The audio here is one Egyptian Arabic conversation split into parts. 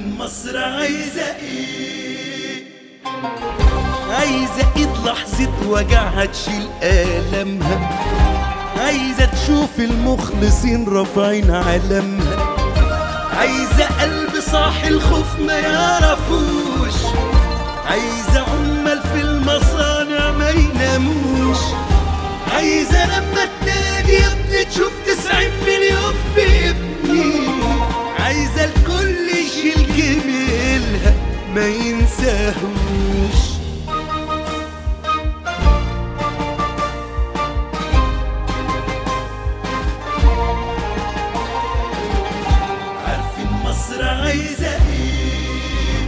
مصر عايزة ايه عايزة ايد لحظة وجعها تشيل آلامها عايزة تشوف المخلصين رافعين علمها عايزة قلب صاحي الخوف ما يعرفوش عايزة عمال في المصانع ما يناموش عايزة لما تنادي يا ابني تشوف تسعين مليون بيبني عايزة الكل يشيل جميلها ما ينساهوش عارفين مصر عايزة ايه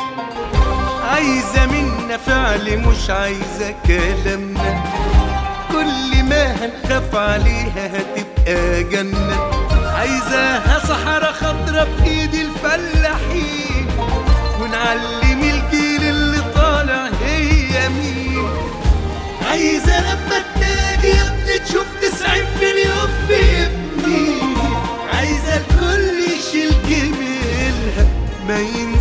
عايزة منا فعل مش عايزة كلامنا كل ما هنخاف عليها هتبقى جنة عايزاها صحراء خضرا بإيد الفلاحين ونعلم الجيل اللي طالع هي مين عايزة لما تنادي يا ابني تشوف تسعين مليون بيبني عايزة الكل يشيل جميلها ما ينسى